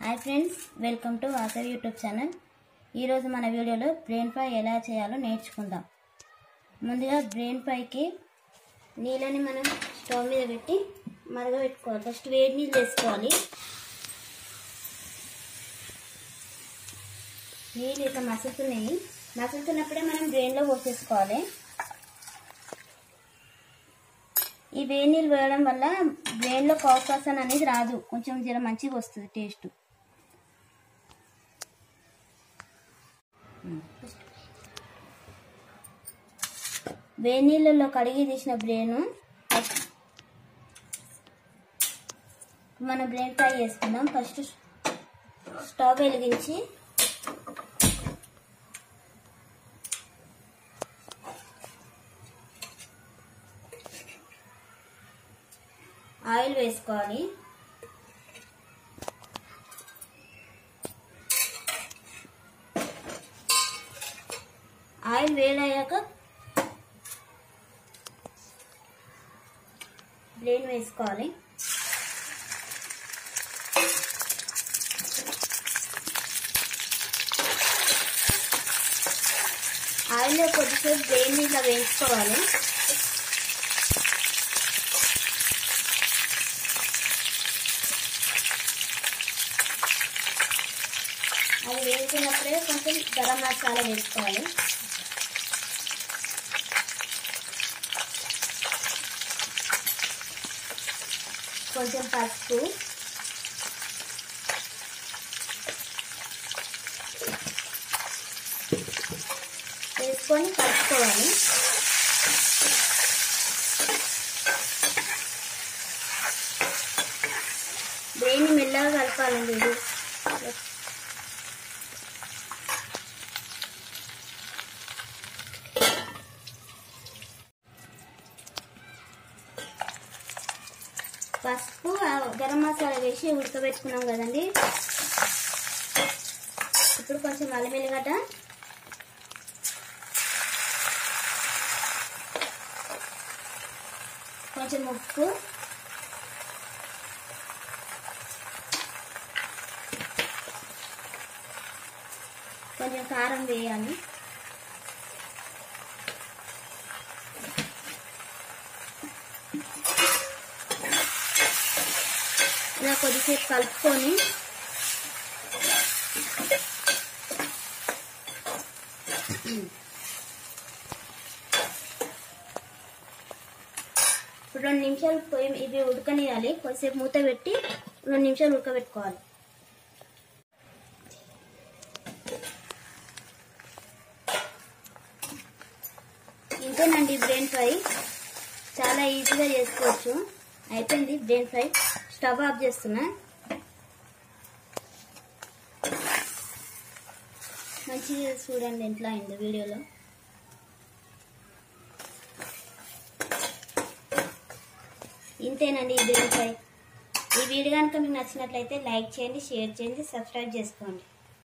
hi friends welcome to Vasavi YouTube channel ఈరోజు మన వీడియోలో బ్రెయిన్ ఫ్రై ఎలా చేయాలో నేర్చుకుందాం ముందుగా బ్రెయిన్ ఫ్రైకి నీళ్ళని మనం స్టవ్ మీద పెట్టి మరగబెట్టుకోవాలి ఫస్ట్ వేడి నీళ్ళు వేసుకోవాలి నీళ్ళు ఇట్లా మసులుతున్నాయి మసులుతున్నప్పుడే మనం బ్రెయిన్లో పోసేసుకోవాలి ఈ వేడి నీళ్ళు వేయడం వల్ల బ్రెయిన్లో కాఫ్ వాసన అనేది రాదు కొంచెం జర మంచిగా వస్తుంది టేస్ట్ వేడి నీళ్ళలో కడిగి తీసిన బ్రెయిన్ మన బ్రెయిన్ ఫ్రై చేసుకుందాం ఫస్ట్ స్టవ్ వెలిగించి ఆయిల్ వేసుకోవాలి ఆయిల్ వేడయ్యాక బ్లేడ్ వేసుకోవాలి ఆయిల్లో కొద్దిసేపు బ్లేడ్ ఇట్లా వేసుకోవాలి అది వేసుకున్నప్పుడే కొంచెం గరం మసాలా వేసుకోవాలి కొంచెం పసుపు వేసుకొని కలుపుకోవాలి దేన్ని మెల్లగా కలపాలండి ఇది పసుపు ఆ గరం మసాలా వేసి ఉడకబెట్టుకున్నాం కదండి ఇప్పుడు కొంచెం అల్లం ఎల్లిగడ్డ కొంచెం ఉప్పు కొంచెం కారం వేయాలి ఇలా కొద్దిసేపు కలుపుకొని ఇప్పుడు రెండు నిమిషాలు పొయ్యి ఇవి ఉడకనియాలి కొద్దిసేపు మూత పెట్టి రెండు నిమిషాలు ఉడకబెట్టుకోవాలి ఇంతేనండి బ్రెయిన్ ఫ్రై చాలా ఈజీగా చేసుకోవచ్చు అయిపోయింది బ్రెయిన్ ఫ్రై స్టవ్ ఆఫ్ చేస్తున్నా మంచిగా చూడండి ఎట్లా అయింది వీడియోలో ఇంతేనండి ఈ బ్రెయిన్ ఫ్రై ఈ వీడియో కనుక మీకు నచ్చినట్లయితే లైక్ చేయండి షేర్ చేయండి సబ్స్క్రైబ్ చేసుకోండి